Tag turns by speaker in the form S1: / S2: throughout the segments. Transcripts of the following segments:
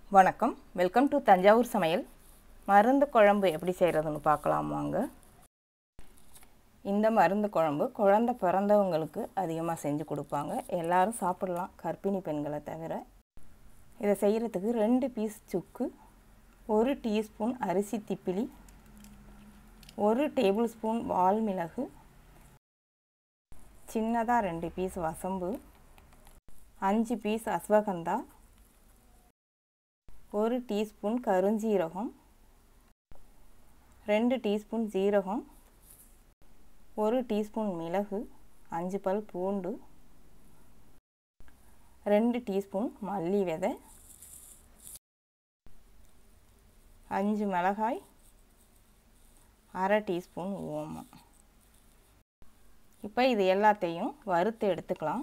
S1: வணக்கம் welcome to Thanjavur சமையல் மருந்து குழம்பு எப்படி செய்கிறதுன்னு பார்க்கலாம் வாங்க இந்த மருந்து குழம்பு குழந்த பிறந்தவங்களுக்கு அதிகமாக செஞ்சு கொடுப்பாங்க எல்லாரும் சாப்பிடலாம் கர்ப்பிணி பெண்களை தவிர இதை செய்கிறதுக்கு ரெண்டு பீஸ் சுக்கு ஒரு டீஸ்பூன் அரிசி திப்பிலி ஒரு டேபிள் ஸ்பூன் வால் மிளகு சின்னதாக ரெண்டு பீஸ் வசம்பு அஞ்சு பீஸ் அஸ்வகந்தா ஒரு டீஸ்பூன் கருஞ்சீரகம் ரெண்டு டீஸ்பூன் ஜீரகம் ஒரு டீஸ்பூன் மிளகு அஞ்சு பல் பூண்டு ரெண்டு டீஸ்பூன் மல்லி விதை அஞ்சு மிளகாய் அரை டீஸ்பூன் ஓமம் இப்போ இது எல்லாத்தையும் வறுத்து எடுத்துக்கலாம்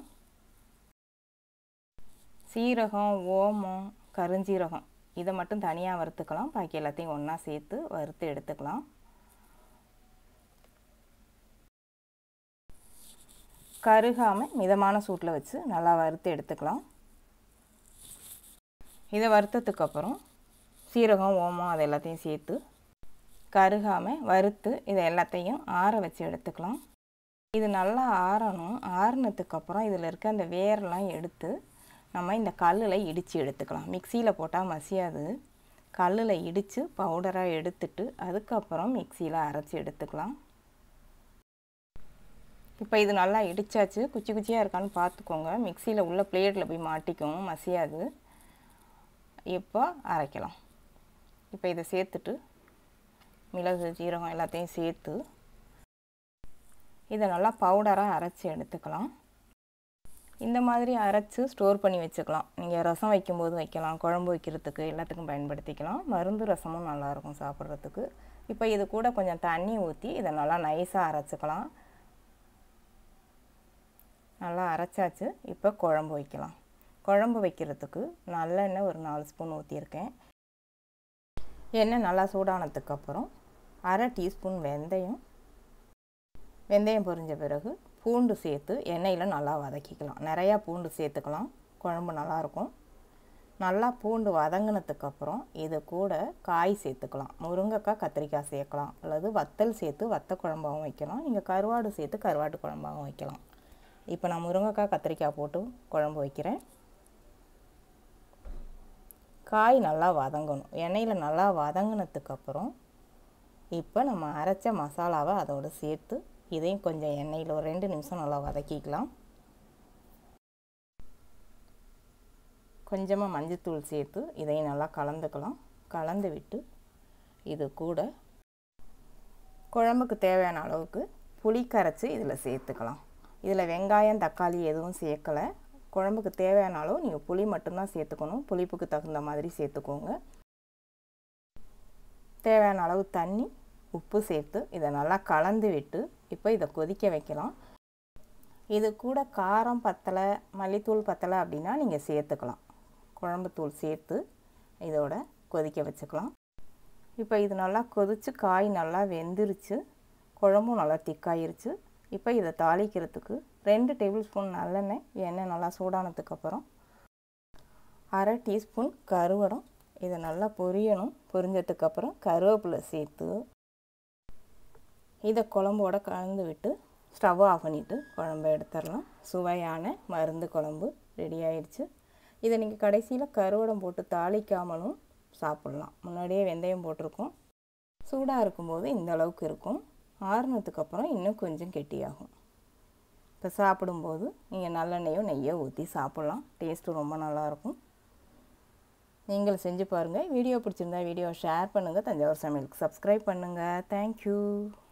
S1: சீரகம் ஓமம் கருஞ்சீரகம் இதை மட்டும் தனியாக வறுத்துக்கலாம் பாக்கி எல்லாத்தையும் ஒன்றா சேர்த்து வறுத்து எடுத்துக்கலாம் கருகாமல் மிதமான சூட்டில் வச்சு நல்லா வறுத்து எடுத்துக்கலாம் இதை வறுத்ததுக்கப்புறம் சீரகம் ஓமம் அது எல்லாத்தையும் சேர்த்து கருகாமல் வறுத்து இதை எல்லாத்தையும் ஆற வச்சு எடுத்துக்கலாம் இது நல்லா ஆறணும் ஆறுனதுக்கப்புறம் இதில் இருக்க அந்த வேரெல்லாம் எடுத்து நம்ம இந்த கல்லில் இடித்து எடுத்துக்கலாம் மிக்சியில் போட்டால் மசியாது கல்லில் இடித்து பவுடராக எடுத்துட்டு அதுக்கப்புறம் மிக்சியில் அரைச்சி எடுத்துக்கலாம் இப்போ இது நல்லா இடித்தாச்சு குச்சி குச்சியாக இருக்கான்னு பார்த்துக்கோங்க மிக்சியில் உள்ள பிளேட்டில் போய் மாட்டிக்கும் மசியாது இப்போ அரைக்கலாம் இப்போ இதை சேர்த்துட்டு மிளகு ஜீரகம் எல்லாத்தையும் சேர்த்து இதை நல்லா பவுடராக அரைச்சி எடுத்துக்கலாம் இந்த மாதிரி அரைச்சி ஸ்டோர் பண்ணி வச்சுக்கலாம் நீங்கள் ரசம் வைக்கும்போது வைக்கலாம் குழம்பு வைக்கிறதுக்கு எல்லாத்துக்கும் பயன்படுத்திக்கலாம் மருந்து ரசமும் நல்லாயிருக்கும் சாப்பிட்றதுக்கு இப்போ இது கூட கொஞ்சம் தண்ணி ஊற்றி இதை நல்லா நைஸாக அரைச்சிக்கலாம் நல்லா அரைச்சாச்சு இப்போ குழம்பு வைக்கலாம் குழம்பு வைக்கிறதுக்கு நல்லெண்ணெய் ஒரு நாலு ஸ்பூன் ஊற்றியிருக்கேன் எண்ணெய் நல்லா சூடானதுக்கப்புறம் அரை டீஸ்பூன் வெந்தயம் வெந்தயம் பொரிஞ்ச பிறகு பூண்டு சேர்த்து எண்ணெயில் நல்லா வதக்கிக்கலாம் நிறையா பூண்டு சேர்த்துக்கலாம் குழம்பு நல்லாயிருக்கும் நல்லா பூண்டு வதங்கினதுக்கப்புறம் இது கூட காய் சேர்த்துக்கலாம் முருங்கைக்காய் கத்திரிக்காய் சேர்க்கலாம் அல்லது வத்தல் சேர்த்து வத்த குழம்பாகவும் வைக்கலாம் நீங்கள் கருவாடு சேர்த்து கருவாட்டு குழம்பாகவும் வைக்கலாம் இப்போ நான் முருங்கைக்காய் கத்திரிக்காய் போட்டு குழம்பு வைக்கிறேன் காய் நல்லா வதங்கணும் எண்ணெயில் நல்லா வதங்கினதுக்கப்புறம் இப்போ நம்ம அரைச்ச மசாலாவை அதோடு சேர்த்து இதையும் கொஞ்சம் எண்ணெயில் ஒரு ரெண்டு நிமிஷம் நல்லா வதக்கிக்கலாம் கொஞ்சமாக மஞ்சத்தூள் சேர்த்து இதையும் நல்லா கலந்துக்கலாம் கலந்து விட்டு இது கூட குழம்புக்கு தேவையான அளவுக்கு புளி கரைச்சி இதில் சேர்த்துக்கலாம் இதில் வெங்காயம் தக்காளி எதுவும் சேர்க்கலை குழம்புக்கு தேவையான அளவு நீங்கள் புளி மட்டும்தான் சேர்த்துக்கணும் புளிப்புக்கு தகுந்த மாதிரி சேர்த்துக்கோங்க தேவையான அளவு தண்ணி உப்பு சேர்த்து இதை நல்லா கலந்து விட்டு இப்போ இதை கொதிக்க வைக்கலாம் இது கூட காரம் பத்தலை மல்லித்தூள் பத்தலை அப்படின்னா நீங்கள் சேர்த்துக்கலாம் குழம்புத்தூள் சேர்த்து இதோட கொதிக்க வச்சுக்கலாம் இப்போ இது நல்லா கொதித்து காய் நல்லா வெந்துருச்சு குழம்பும் நல்லா திக்காயிருச்சு இப்போ இதை தாளிக்கிறதுக்கு ரெண்டு டேபிள் ஸ்பூன் நல்லெண்ணெய் எண்ணெய் நல்லா சூடானதுக்கப்புறம் அரை டீஸ்பூன் கருவடம் இதை நல்லா பொரியணும் பொரிஞ்சதுக்கப்புறம் கருவேப்பிலை சேர்த்து இதை குழம்போட கலந்து விட்டு ஸ்டவ் ஆஃப் பண்ணிவிட்டு குழம்பு எடுத்துடலாம் சுவையான மருந்து குழம்பு ரெடி ஆயிடுச்சு இதை நீங்கள் கடைசியில் கருவடம் போட்டு தாளிக்காமலும் சாப்பிட்லாம் முன்னாடியே வெந்தயம் போட்டிருக்கோம் சூடாக இருக்கும்போது இந்த அளவுக்கு இருக்கும் ஆறுனதுக்கப்புறம் இன்னும் கொஞ்சம் கெட்டியாகும் இப்போ சாப்பிடும்போது நீங்கள் நல்லெண்ணெயோ நெய்யோ ஊற்றி சாப்பிட்லாம் டேஸ்ட்டு ரொம்ப நல்லாயிருக்கும் நீங்கள் செஞ்சு பாருங்கள் வீடியோ பிடிச்சிருந்தா வீடியோ ஷேர் பண்ணுங்கள் தஞ்சாவூர் சமையலுக்கு சப்ஸ்கிரைப் பண்ணுங்கள் தேங்க்யூ